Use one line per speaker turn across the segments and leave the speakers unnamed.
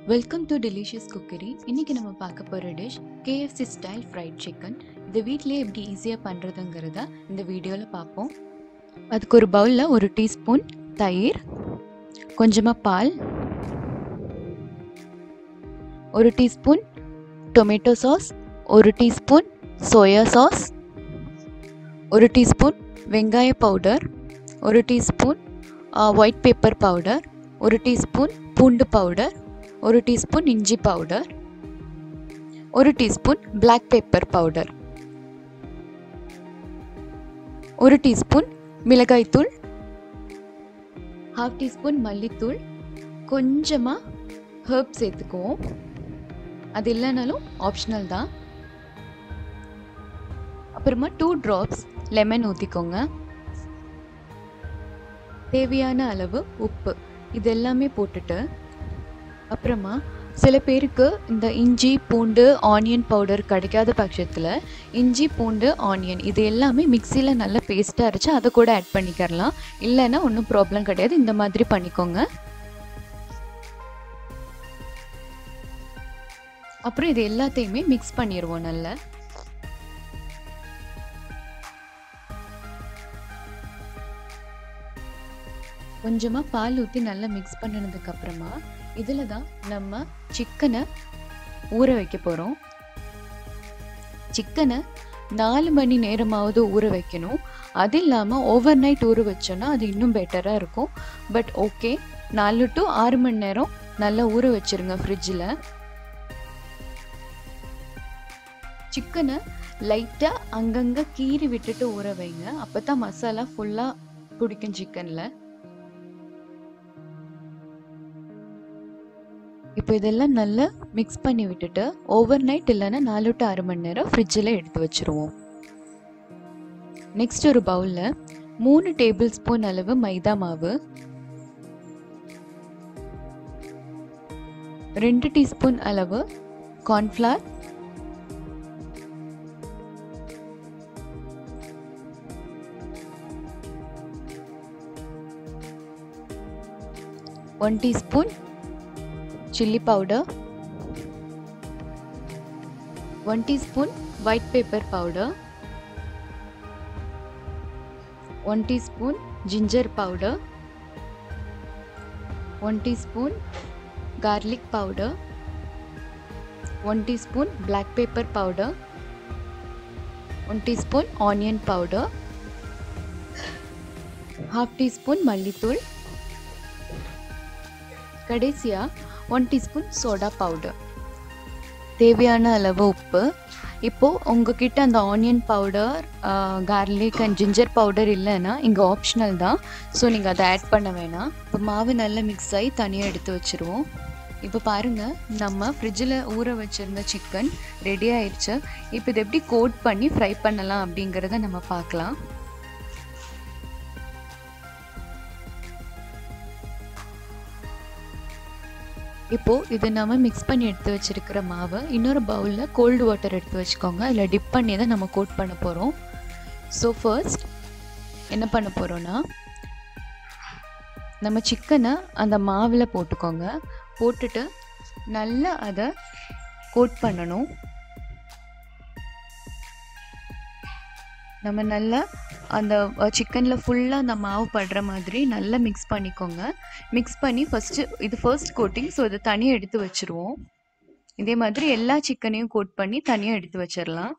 welcome to delicious cookery இன்னைக்கு நம்ம பார்க்க போகிற dish KFC style fried chicken இதை வீட்டிலேயே எப்படி ஈஸியாக பண்ணுறதுங்கிறத இந்த வீடியோவில் பார்ப்போம் அதுக்கு ஒரு பவுலில் ஒரு டீஸ்பூன் தயிர் கொஞ்சமாக பால் ஒரு டீஸ்பூன் டொமேட்டோ சாஸ் ஒரு டீஸ்பூன் சோயா சாஸ் ஒரு டீஸ்பூன் வெங்காய பவுடர் ஒரு டீஸ்பூன் ஒயிட் பேப்பர் பவுடர் ஒரு டீஸ்பூன் பூண்டு பவுடர் ஒரு டீஸ்பூன் இஞ்சி பவுடர் ஒரு டீஸ்பூன் பிளாக் பெப்பர் பவுடர் ஒரு டீஸ்பூன் மிளகாய்த்தூள் ஹாஃப் டீஸ்பூன் மல்லித்தூள் கொஞ்சமாக ஹர்ப் சேர்த்துக்குவோம் அது இல்லைனாலும் ஆப்ஷனல் தான் அப்புறமா டூ ட்ராப்ஸ் லெமன் ஊற்றிக்கோங்க தேவையான அளவு உப்பு இது எல்லாமே போட்டுட்டு அப்புறமா சில பேருக்கு இந்த இஞ்சி பூண்டு ஆனியன் பவுடர் கிடைக்காத பட்சத்தில் இஞ்சி பூண்டு ஆனியன் இது எல்லாமே மிக்சியில் நல்லா பேஸ்ட்டாக அரைச்சி அதை கூட ஆட் பண்ணிக்கிறலாம் இல்லைன்னா ஒன்றும் ப்ராப்ளம் கிடையாது இந்த மாதிரி பண்ணிக்கோங்க அப்புறம் இது எல்லாத்தையுமே மிக்ஸ் பண்ணிடுவோம் நல்லா கொஞ்சமாக பால் ஊற்றி நல்லா மிக்ஸ் பண்ணினதுக்கு அப்புறமா இதில் தான் நம்ம சிக்கனை ஊற வைக்க போகிறோம் சிக்கனை நாலு மணி நேரமாவது ஊற வைக்கணும் அது இல்லாமல் ஓவர் நைட் ஊற வச்சோன்னா அது இன்னும் பெட்டராக இருக்கும் பட் ஓகே நாலு டு ஆறு மணி நேரம் நல்லா ஊற வச்சுருங்க ஃப்ரிட்ஜில் சிக்கனை லைட்டாக அங்கங்கே கீறி விட்டுட்டு ஊற வைங்க அப்போ தான் மசாலா ஃபுல்லாக பிடிக்கும் சிக்கனில் இப்போ இதெல்லாம் நல்லா மிக்ஸ் பண்ணி விட்டுட்டு ஓவர் நைட் இல்லைன்னா நாலு டு ஆறு மணி நேரம் ஃப்ரிட்ஜில் எடுத்து வச்சுருவோம் நெக்ஸ்ட் ஒரு பவுலில் மூணு டேபிள் ஸ்பூன் அளவு மைதா மாவு ரெண்டு டீஸ்பூன் அளவு cornflour one teaspoon chili powder 1 teaspoon white pepper powder 1 teaspoon ginger powder 1 teaspoon garlic powder 1 teaspoon black pepper powder 1 teaspoon onion powder half teaspoon மல்லித்தூள் கடைசியாக ஒன் டீஸ்பூன் சோடா பவுடர் தேவையான அளவு உப்பு இப்போது உங்ககிட்ட அந்த onion powder garlic and ginger powder இல்லைன்னா இங்கே ஆப்ஷனல் தான் ஸோ நீங்கள் அதை ஆட் பண்ண வேணாம் இப்போ மாவு நல்லா மிக்ஸ் ஆகி தனியாக எடுத்து வச்சுருவோம் இப்போ பாருங்கள் நம்ம ஃப்ரிட்ஜில் ஊற வச்சுருந்த சிக்கன் ரெடி ஆயிடுச்சு இப்போ இதை எப்படி கோட் பண்ணி ஃப்ரை பண்ணலாம் அப்படிங்கிறத நம்ம பார்க்கலாம் இப்போது இது நம்ம மிக்ஸ் பண்ணி எடுத்து வச்சுருக்கிற மாவை இன்னொரு பவுலில் கோல்டு வாட்டர் எடுத்து வச்சுக்கோங்க அதில் டிப் பண்ணி தான் நம்ம கோட் பண்ண போகிறோம் ஸோ ஃபர்ஸ்ட் என்ன பண்ண போகிறோன்னா நம்ம சிக்கனை அந்த மாவில் போட்டுக்கோங்க போட்டுட்டு நல்லா அதை கோட் பண்ணணும் நம்ம நல்லா அந்த சிக்கனில் ஃபுல்லாக அந்த மாவு படுற மாதிரி நல்லா மிக்ஸ் பண்ணிக்கோங்க மிக்ஸ் பண்ணி ஃபஸ்ட்டு இது ஃபர்ஸ்ட் கோட்டிங் ஸோ இதை தனியாக எடுத்து வச்சுருவோம் இதே மாதிரி எல்லா சிக்கனையும் கோட் பண்ணி தனியாக எடுத்து வச்சிடலாம்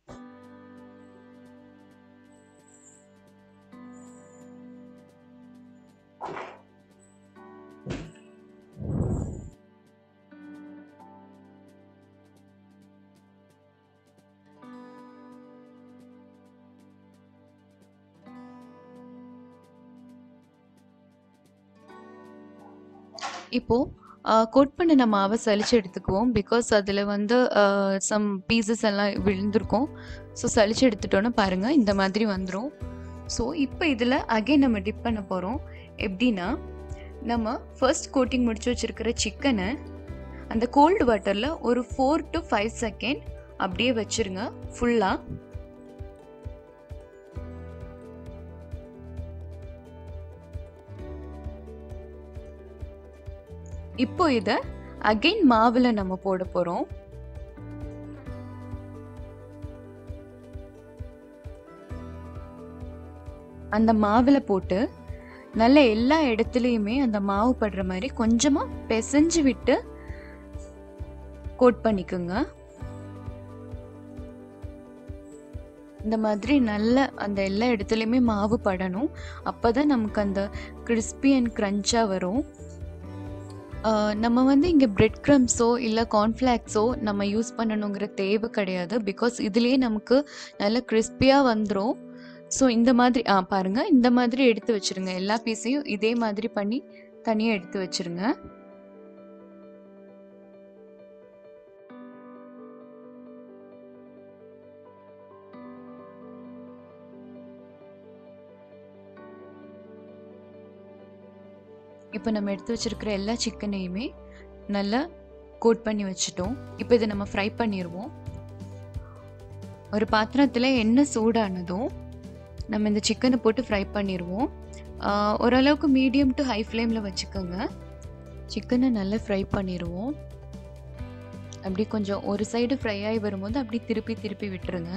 இப்போது கோட் பண்ணின மாவை சளிச்சு எடுத்துக்குவோம் பிகாஸ் அதில் வந்து சம் பீசஸ் எல்லாம் விழுந்திருக்கும் ஸோ சளிச்சு எடுத்துட்டோன்னு பாருங்கள் இந்த மாதிரி வந்துடும் ஸோ இப்போ இதில் அகைன் நம்ம டிப் பண்ண போகிறோம் எப்படின்னா நம்ம ஃபர்ஸ்ட் கோட்டிங் முடிச்சு வச்சுருக்கிற சிக்கனை அந்த கோல்டு வாட்டரில் ஒரு ஃபோர் டு ஃபைவ் செகண்ட் அப்படியே வச்சுருங்க ஃபுல்லாக இப்போ இதை அகைன் மாவில் நம்ம போட போகிறோம் அந்த மாவில் போட்டு நல்ல எல்லா இடத்துலையுமே அந்த மாவு படுற மாதிரி கொஞ்சமாக பிசைஞ்சு விட்டு கோட் பண்ணிக்கோங்க இந்த மாதிரி நல்ல அந்த எல்லா இடத்துலையுமே மாவு படணும் அப்போ தான் நமக்கு அந்த கிறிஸ்பி அண்ட் க்ரன்ச்சாக வரும் நம்ம வந்து இங்கே பிரெட் க்ரம்ஸோ இல்லை கார்ன்ஃப்ளாக்ஸோ நம்ம யூஸ் பண்ணணுங்கிற தேவை கிடையாது பிகாஸ் இதுலேயே நமக்கு நல்ல கிறிஸ்பியாக வந்துடும் ஸோ இந்த மாதிரி ஆ பாருங்கள் இந்த மாதிரி எடுத்து வச்சுருங்க எல்லா பீஸையும் இதே மாதிரி பண்ணி தனியாக எடுத்து வச்சுருங்க இப்போ நம்ம எடுத்து வச்சுருக்கிற எல்லா சிக்கனையுமே நல்லா கோட் பண்ணி வச்சுட்டோம் இப்போ இதை நம்ம ஃப்ரை பண்ணிடுவோம் ஒரு பாத்திரத்தில் எண்ணெய் சூடானதும் நம்ம இந்த சிக்கனை போட்டு ஃப்ரை பண்ணிடுவோம் ஓரளவுக்கு மீடியம் டு ஹை ஃப்ளேமில் வச்சுக்கோங்க சிக்கனை நல்லா ஃப்ரை பண்ணிடுவோம் அப்படி கொஞ்சம் ஒரு சைடு ஃப்ரை ஆகி வரும்போது அப்படி திருப்பி திருப்பி விட்டுருங்க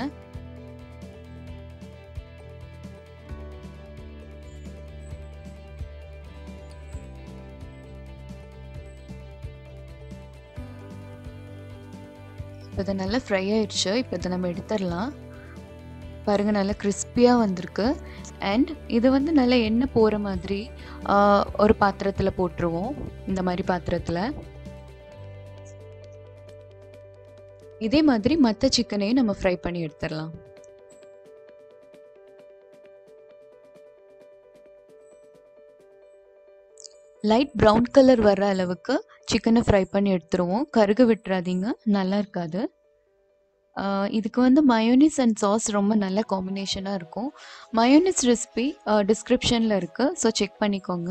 இப்போ இதை நல்லா ஃப்ரை ஆயிடுச்சு இப்போ இதை நம்ம எடுத்துடலாம் பாருங்கள் நல்லா கிறிஸ்பியாக வந்திருக்கு அண்ட் இது வந்து நல்லா எண்ணெய் போகிற மாதிரி ஒரு பாத்திரத்தில் போட்டுருவோம் இந்த மாதிரி பாத்திரத்தில் இதே மாதிரி மற்ற சிக்கனையும் நம்ம ஃப்ரை பண்ணி எடுத்துடலாம் லைட் ப்ரௌன் கலர் வர்ற அளவுக்கு சிக்கனை ஃப்ரை பண்ணி எடுத்துருவோம் கருக விட்டுறாதீங்க நல்லா இருக்காது இதுக்கு வந்து மயோனிஸ் அண்ட் சாஸ் ரொம்ப நல்ல காம்பினேஷனாக இருக்கும் மயோனிஸ் ரெசிபி டிஸ்கிரிப்ஷனில் இருக்குது ஸோ செக் பண்ணிக்கோங்க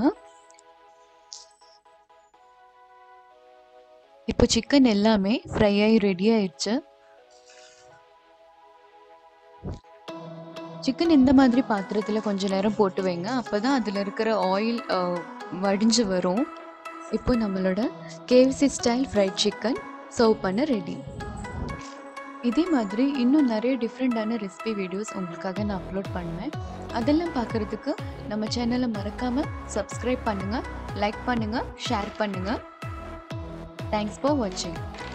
இப்போ சிக்கன் எல்லாமே ஃப்ரை ஆகி ரெடி ஆயிடுச்சு சிக்கன் இந்த மாதிரி பாத்திரத்தில் கொஞ்ச நேரம் போட்டு வைங்க அப்போ தான் அதில் இருக்கிற ஆயில் வடிஞ்சு வரும் இப்போ நம்மளோட KFC style fried chicken serve பண்ண ரெடி இதே மாதிரி இன்னும் நிறைய டிஃப்ரெண்ட்டான ரெசிபி வீடியோஸ் உங்களுக்காக நான் அப்லோட் பண்ணுவேன் அதெல்லாம் பார்க்குறதுக்கு நம்ம சேனலை மறக்காமல் சப்ஸ்கிரைப் பண்ணுங்கள் லைக் பண்ணுங்கள் ஷேர் பண்ணுங்கள் தேங்க்ஸ் ஃபார் வாட்சிங்